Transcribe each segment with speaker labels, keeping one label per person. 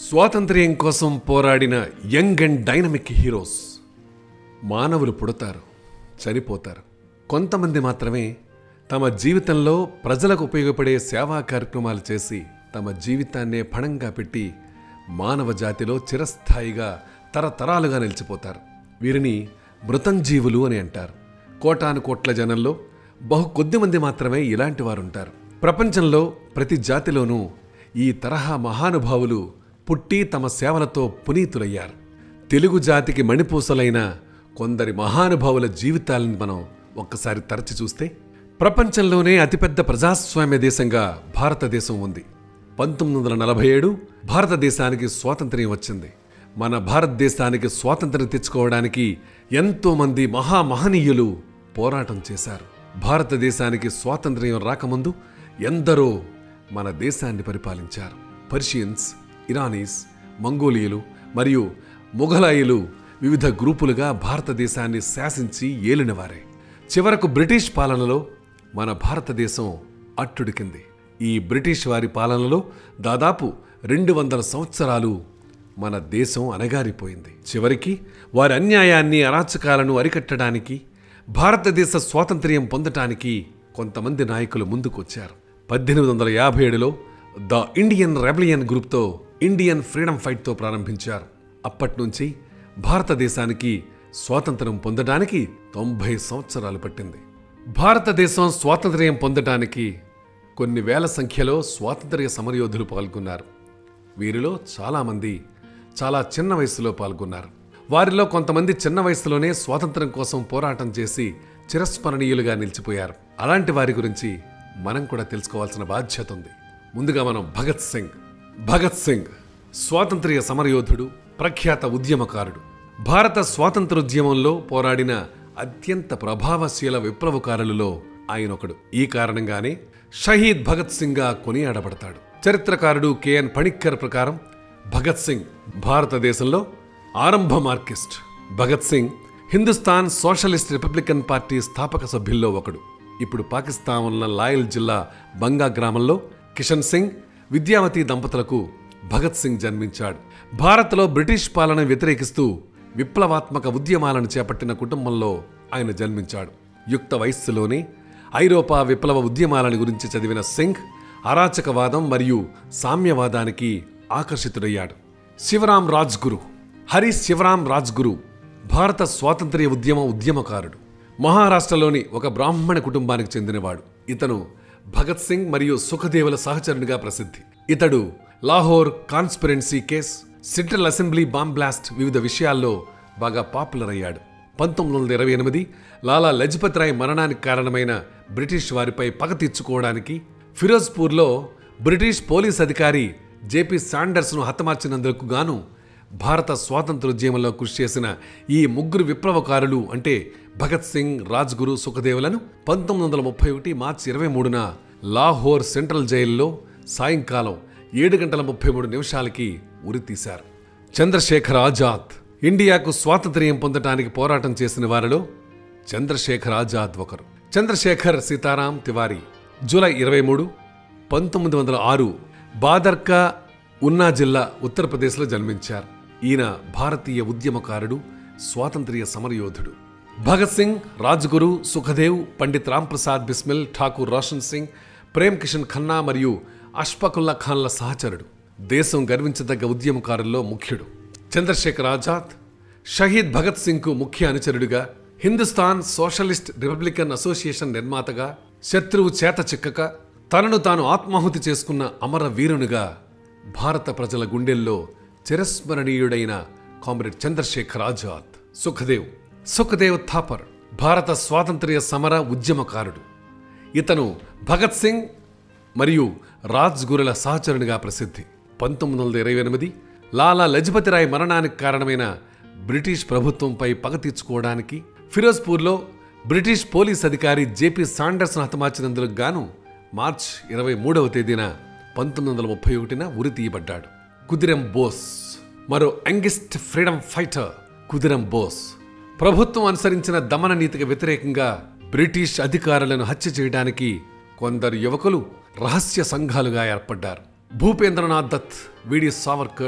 Speaker 1: స్వాతంత్ర్యం కోసం పోరాడిన యంగ్ అండ్ డైనమిక్ హీరోస్ మానవులు పుడతారు చనిపోతారు కొంతమంది మాత్రమే తమ జీవితంలో ప్రజలకు ఉపయోగపడే సేవా కార్యక్రమాలు చేసి తమ జీవితాన్నే పణంగా పెట్టి మానవ జాతిలో చిరస్థాయిగా తరతరాలుగా నిలిచిపోతారు వీరిని మృతంజీవులు అని అంటారు కోటాను కోట్ల జనంలో బహు కొద్ది మంది మాత్రమే ఇలాంటి వారు ఉంటారు ప్రపంచంలో ప్రతి జాతిలోనూ ఈ తరహా మహానుభావులు పుట్టి తమ సేవలతో పునీతులయ్యారు తెలుగు జాతికి మణిపూసలైన కొందరి మహానుభావుల జీవితాలను మనం ఒక్కసారి తరచి చూస్తే ప్రపంచంలోనే అతిపెద్ద ప్రజాస్వామ్య దేశంగా భారతదేశం ఉంది పంతొమ్మిది వందల నలభై ఏడు భారతదేశానికి స్వాతంత్ర్యం వచ్చింది మన భారతదేశానికి స్వాతంత్ర్యం తెచ్చుకోవడానికి ఎంతో మంది మహామహనీయులు పోరాటం చేశారు భారతదేశానికి స్వాతంత్ర్యం రాకముందు ఎందరో మన దేశాన్ని పరిపాలించారు పర్షియన్స్ ఇరానీస్ మంగోలియలు మరియు మొఘలాయులు వివిధ గ్రూపులుగా భారతదేశాన్ని శాసించి ఏలినవారే చివరకు బ్రిటిష్ పాలనలో మన భారతదేశం అట్టుడికింది ఈ బ్రిటిష్ వారి పాలనలో దాదాపు రెండు వందల సంవత్సరాలు మన దేశం అనగారిపోయింది చివరికి వారి అన్యాయాన్ని అరాచకాలను అరికట్టడానికి భారతదేశ స్వాతంత్ర్యం పొందటానికి కొంతమంది నాయకులు ముందుకొచ్చారు పద్దెనిమిది వందల యాభై ఏడులో ద ఇండియన్ రెబలియన్ గ్రూప్తో ఇండియన్ ఫ్రీడమ్ ఫైట్తో ప్రారంభించారు అప్పటి నుంచి భారతదేశానికి స్వాతంత్రం పొందడానికి తొంభై సంవత్సరాలు పట్టింది భారతదేశం స్వాతంత్ర్యం పొందడానికి కొన్ని వేల సంఖ్యలో స్వాతంత్ర్య సమరయోధులు పాల్గొన్నారు వీరిలో చాలామంది చాలా చిన్న వయసులో పాల్గొన్నారు వారిలో కొంతమంది చిన్న వయసులోనే స్వాతంత్రం కోసం పోరాటం చేసి చిరస్మరణీయులుగా నిలిచిపోయారు అలాంటి వారి గురించి మనం కూడా తెలుసుకోవాల్సిన బాధ్యత ఉంది ముందుగా మనం భగత్ సింగ్ భగత్ సింగ్ స్వాతంత్ర్య సమరయోధుడు ప్రఖ్యాత ఉద్యమకారుడు భారత స్వాతంత్రోద్యమంలో పోరాడిన అత్యంత ప్రభావశీల విప్లవకారులలో ఆయన ఒకడు ఈ కారణంగానే షహీద్ భగత్ సింగ్గా కొనియాడబడతాడు చరిత్రకారుడు కెఎన్ పణిక్కర్ ప్రకారం భగత్ సింగ్ భారతదేశంలో ఆరంభ Marxist Bhagat Singh Hindustan socialist republican party స్థాపక సభ్యుల్లో ఒకడు ఇప్పుడు పాకిస్తాన్లో లాయల్ జిల్లా బంగా గ్రామంలో కిషన్ సింగ్ విద్యావతి దంపతులకు భగత్ సింగ్ జన్మించాడు భారత్లో బ్రిటిష్ పాలన వ్యతిరేకిస్తూ విప్లవాత్మక ఉద్యమాలను చేపట్టిన కుటుంబంలో ఆయన జన్మించాడు యుక్త వయస్సులోనే ఐరోపా విప్లవ ఉద్యమాలను గురించి చదివిన సింగ్ అరాచకవాదం మరియు సామ్యవాదానికి ఆకర్షితుడయ్యాడు శివరాం రాజ్గురు హరి శివరాం రాజ్గురు భారత స్వాతంత్ర్య ఉద్యమ ఉద్యమకారుడు మహారాష్ట్రలోని ఒక బ్రాహ్మణ కుటుంబానికి చెందినవాడు ఇతను భగత్ సింగ్ మరియు సుఖదేవుల సహచరునిగా ప్రసిద్ధి ఇతడు Lahore conspiracy case central assembly bomb blast వివిధ విషయాల్లో బాగా పాపులర్ అయ్యాడు పంతొమ్మిది వందల ఇరవై ఎనిమిది లాలా లజపత్ రాయ్ మరణానికి కారణమైన బ్రిటిష్ వారిపై పగ తీర్చుకోవడానికి ఫిరోజ్పూర్లో బ్రిటిష్ పోలీస్ అధికారి జేపీ శాండర్స్ను హతమార్చినందుకు గాను భారత స్వాతంత్రోద్యమంలో కృషి చేసిన ఈ ముగ్గురు విప్లవకారులు అంటే భగత్ సింగ్ రాజ్గురు సుఖదేవులను పంతొమ్మిది వందల ముప్పై ఒకటి మార్చి ఇరవై మూడున లాహోర్ సెంట్రల్ జైల్లో సాయంకాలం ఏడు గంటల ముప్పై మూడు నిమిషాలకి ఉరితీశారు చంద్రశేఖర్ ఆజాద్ ఇండియాకు స్వాతంత్ర్యం పొందటానికి పోరాటం చేసిన వారిలో చంద్రశేఖర్ ఆజాద్ ఒకరు చంద్రశేఖర్ సీతారాం తివారీ జూలై ఇరవై మూడు పంతొమ్మిది వందల ఆరు బాదర్కా ఉన్నా జిల్లా ఉత్తరప్రదేశ్లో జన్మించారు ఈయన భారతీయ ఉద్యమకారుడు స్వాతంత్ర్య సమరయోధుడు భగత్ సింగ్ రాజ్గురు సుఖదేవ్ పండిత్ రాంప్రసాద్ బిస్మిల్ ఠాకూర్ రోషన్ సింగ్ ప్రేమ్ కిషన్ ఖన్నా మరియు అష్ఫకుల్లా ఖాన్ల సహచరుడు దేశం గర్వించదగ్గ ఉద్యమకారుల్లో ముఖ్యుడు చంద్రశేఖర్ ఆజాద్ షహీద్ భగత్ సింగ్కు ముఖ్య అనుచరుడిగా హిందుస్థాన్ సోషలిస్ట్ రిపబ్లికన్ అసోసియేషన్ నిర్మాతగా శత్రువు చేత చిక్కక తనను తాను ఆత్మాహుతి చేసుకున్న అమర వీరునిగా భారత ప్రజల గుండెల్లో చిరస్మరణీయుడైన కామ్రేడ్ చంద్రశేఖర్ ఆజాద్ సుఖదేవ్ సుఖదేవ్ థాపర్ భారత స్వాతంత్ర్య సమర ఉద్యమకారుడు ఇతను భగత్ సింగ్ మరియు రాజ్ గురుల సహచరునిగా ప్రసిద్ధి పంతొమ్మిది వందల ఇరవై ఎనిమిది లాలా లజపతిరాయ్ మరణానికి కారణమైన బ్రిటిష్ ప్రభుత్వంపై పగ తీర్చుకోవడానికి ఫిరోజ్పూర్లో బ్రిటిష్ పోలీస్ అధికారి జేపీ సాండర్స్ను హతమార్చినందుకు గాను మార్చ్ ఇరవై మూడవ తేదీన పంతొమ్మిది వందల ముప్పై ఒకటిన ఉరి తీయబడ్డాడు కుదిరం బోస్ మరో youngest freedom fighter Khudiram Bose ప్రభుత్వం అనుసరించిన దమన నీతికి వ్యతిరేకంగా బ్రిటిష్ అధికారులను హత్య చేయడానికి కొందరు యువకులు రహస్య సంఘాలుగా ఏర్పడ్డారు భూపేంద్రనాథ్ దత్ విడి సావర్కర్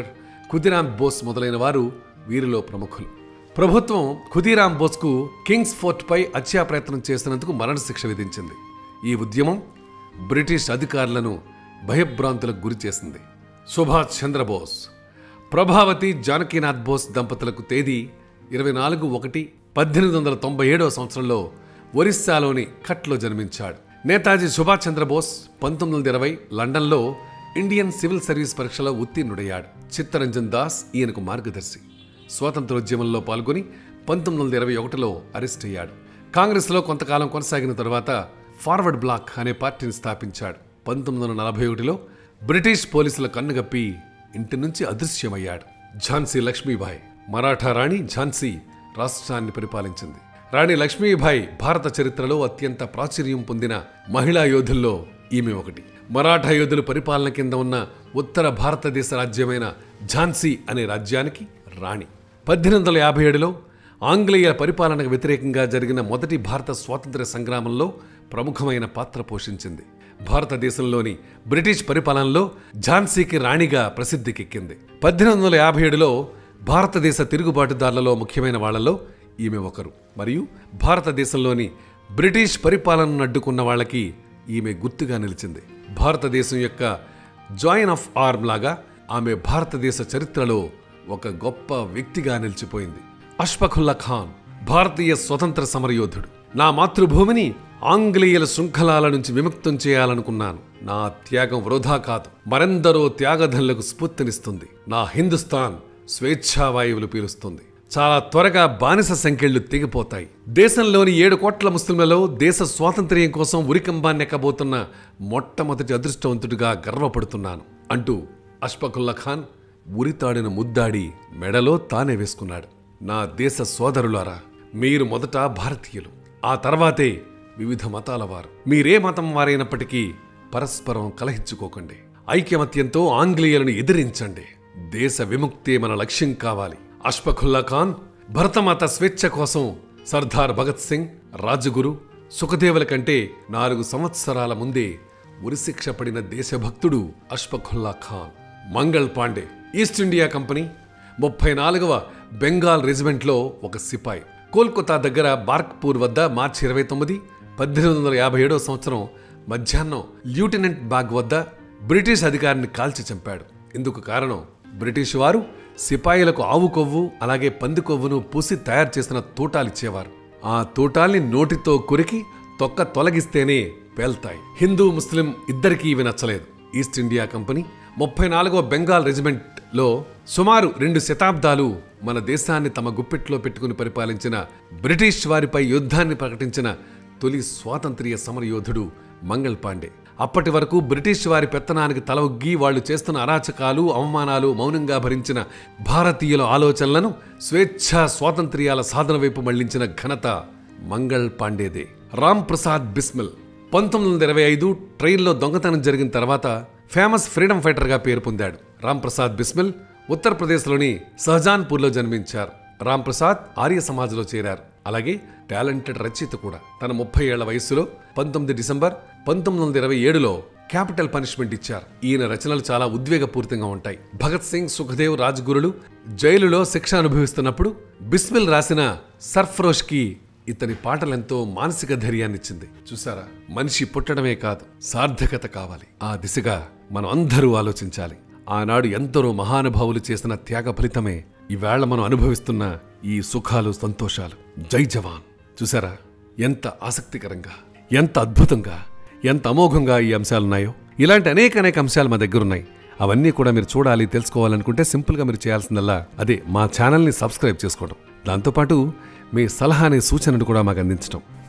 Speaker 1: ఖుదిరామ్ బోస్ మొదలైన వారు వీరిలో ప్రముఖులు ప్రభుత్వం ఖుదీరామ్ బోస్కు కింగ్స్ ఫోర్ట్పై హత్యా ప్రయత్నం చేసినందుకు మరణశిక్ష విధించింది ఈ ఉద్యమం బ్రిటిష్ అధికారులను భయభ్రాంతులకు గురి చేసింది సుభాష్ చంద్రబోస్ ప్రభావతి జానకీనాథ్ బోస్ దంపతులకు తేదీ ఇరవై నాలుగు ఒకటి పద్దెనిమిది వందల తొంభై ఏడవ సంవత్సరంలో ఒరిస్సాలోని కట్లో జన్మించాడు నేతాజీ సుభాష్ చంద్రబోస్ పంతొమ్మిది వందల ఇరవై లండన్లో ఇండియన్ సివిల్ సర్వీస్ పరీక్షలో ఉత్తీర్ణుడయ్యాడు చిత్తరంజన్ దాస్ ఈయనకు మార్గదర్శి స్వాతంత్రోద్యమంలో పాల్గొని పంతొమ్మిది వందల ఇరవై ఒకటిలో అరెస్ట్ అయ్యాడు కాంగ్రెస్లో కొంతకాలం కొనసాగిన తరువాత ఫార్వర్డ్ బ్లాక్ అనే పార్టీని స్థాపించాడు పంతొమ్మిది వందల నలభై ఒకటిలో బ్రిటిష్ పోలీసుల కన్నుగప్పి ఇంటి నుంచి అదృశ్యమయ్యాడు ఝాన్సీ లక్ష్మీబాయి మరాఠా రాణి ఝాన్సీ రాష్ట్రాన్ని పరిపాలించింది రాణి లక్ష్మీబాయి భారత చరిత్రలో అత్యంత ప్రాచుర్యం పొందిన మహిళా యోధుల్లో ఈమె ఒకటి మరాఠా యోధుల పరిపాలన కింద ఉన్న ఉత్తర భారతదేశ రాజ్యమైన ఝాన్సీ అనే రాజ్యానికి రాణి పద్దెనిమిది వందల యాభై ఏడులో ఆంగ్లేయుల పరిపాలనకు వ్యతిరేకంగా జరిగిన మొదటి భారత స్వాతంత్ర్య సంగ్రామంలో ప్రముఖమైన పాత్ర పోషించింది భారతదేశంలోని బ్రిటిష్ పరిపాలనలో ఝాన్సీకి రాణిగా ప్రసిద్ధికెక్కింది పద్దెనిమిది వందల యాభై ఏడులో భారతదేశ తిరుగుబాటుదారులలో ముఖ్యమైన వాళ్లలో ఈమె ఒకరు మరియు భారతదేశంలోని బ్రిటిష్ పరిపాలనను అడ్డుకున్న వాళ్ళకి ఈమె గుర్తుగా నిలిచింది భారతదేశం యొక్క జాయిన్ ఆఫ్ ఆర్మ్ లాగా ఆమె భారతదేశ చరిత్రలో ఒక గొప్ప వ్యక్తిగా నిలిచిపోయింది అష్ఫఖుల్లా ఖాన్ భారతీయ స్వతంత్ర సమరయోధుడు నా మాతృభూమిని ఆంగ్లేయుల శృంఖలాల నుంచి విముక్తం చేయాలనుకున్నాను నా త్యాగం వృధా కాదు మరెందరో త్యాగధనులకు స్ఫూర్తినిస్తుంది నా హిందుస్థాన్ స్వేచ్ఛావాయువులు పీలుస్తుంది చాలా త్వరగా బానిస సంఖ్యలు తెగిపోతాయి దేశంలోని ఏడు కోట్ల ముస్లింలలో దేశ స్వాతంత్ర్యం కోసం ఉరికంబాన్ని ఎక్కబోతున్న మొట్టమొదటి అదృష్టవంతుడిగా గర్వపడుతున్నాను అంటూ అష్ఫకుల్లా ఖాన్ ఉరితాడిన ముద్దాడి మెడలో తానే వేసుకున్నాడు నా దేశ సోదరులారా మీరు మొదట భారతీయులు ఆ తర్వాతే వివిధ మతాల వారు మీరే మతం వారైనప్పటికీ పరస్పరం కలహించుకోకండి ఐక్యమత్యంతో ఆంగ్లేయులను ఎదిరించండి దేశ విముక్తే మన లక్ష్యం కావాలి అష్ఫఖుల్లా ఖాన్ భరతమాత స్వేచ్ఛ కోసం సర్దార్ భగత్ సింగ్ రాజగురు సుఖదేవుల కంటే నాలుగు సంవత్సరాల ముందే ఉరిశిక్ష పడిన దేశభక్తుడు Ashfaqulla Khan Mangal Pandey east India company ముప్పై నాలుగవ బెంగాల్ రెజిమెంట్లో ఒక సిపాయి కోల్కతా దగ్గర బార్క్పూర్ వద్ద మార్చి ఇరవై తొమ్మిది పద్దెనిమిది వందల యాభై ఏడవ సంవత్సరం మధ్యాహ్నం ల్యూటినెంట్ బాగ్ వద్ద బ్రిటిష్ అధికారిని కాల్చి చంపాడు ఇందుకు కారణం బ్రిటిష్ వారు సిపాయిలకు ఆవు కొవ్వు అలాగే పంది కొవ్వును పూసి తయారు చేసిన తూటాలిచ్చేవారు ఆ తూటాల్ని నోటితో కొరికి తొక్క తొలగిస్తేనే పేల్తాయి హిందూ ముస్లిం ఇద్దరికీ ఇవి నచ్చలేదు ఈస్ట్ ఇండియా కంపెనీ ముప్పై నాలుగవ బెంగాల్ రెజిమెంట్లో సుమారు రెండు శతాబ్దాలు మన దేశాన్ని తమ గుప్పిట్లో పెట్టుకుని పరిపాలించిన బ్రిటిష్ వారిపై యుద్ధాన్ని ప్రకటించిన తొలి స్వాతంత్ర్య సమరయోధుడు మంగళ్ పాండే అప్పటి వరకు బ్రిటిష్ వారి పెత్తనానికి తల ఒగ్గి వాళ్ళు చేస్తున్న అరాచకాలు అవమానాలు మౌనంగా భరించిన భారతీయుల ఆలోచనలను స్వేచ్ఛా స్వాతంత్ర్యాల సాధన వైపు మళ్లించిన ఘనత మంగళ్ పాండేదే రామ్ ప్రసాద్ బిస్మిల్ పంతొమ్మిది వందల ఇరవై ఐదు ట్రైన్లో దొంగతనం జరిగిన తర్వాత ఫేమస్ ఫ్రీడమ్ ఫైటర్గా పేరు పొందాడు రామ్ ప్రసాద్ బిస్మిల్ ఉత్తరప్రదేశ్లోని షహజాన్పూర్లో జన్మించారు రామ్ ప్రసాద్ ఆర్య సమాజ్లో చేరారు అలాగే టాలెంటెడ్ రచయిత కూడా తన ముప్పై ఏళ్ల వయస్సులో పంతొమ్మిది డిసెంబర్ పంతొమ్మిది వందల ఇరవై ఏడులో క్యాపిటల్ పనిష్మెంట్ ఇచ్చారు ఈయన రచనలు చాలా ఉద్వేగపూరితంగా ఉంటాయి భగత్ సింగ్ సుఖదేవ్ రాజ్గురులు జైలులో శిక్ష అనుభవిస్తున్నప్పుడు బిస్మిల్ రాసిన సర్ఫరోష్కి ఇతని పాటలెంతో మానసిక ధైర్యాన్నిచ్చింది చూసారా మనిషి పుట్టడమే కాదు సార్థకత కావాలి ఆ దిశగా మనం అందరూ ఆలోచించాలి ఆనాడు ఎందరో మహానుభావులు చేసిన త్యాగ ఫలితమే ఈవేళ మనం అనుభవిస్తున్న ఈ సుఖాలు సంతోషాలు జై జవాన్ చూసారా ఎంత ఆసక్తికరంగా ఎంత అద్భుతంగా ఎంత అమోఘంగా ఈ అంశాలున్నాయో ఇలాంటి అనేక అనేక అంశాలు మా దగ్గర ఉన్నాయి అవన్నీ కూడా మీరు చూడాలి తెలుసుకోవాలనుకుంటే సింపుల్గా మీరు చేయాల్సిందల్లా అదే మా ఛానల్ని సబ్స్క్రైబ్ చేసుకోవడం దాంతోపాటు మీ సలహాని సూచనను కూడా మాకు అందించడం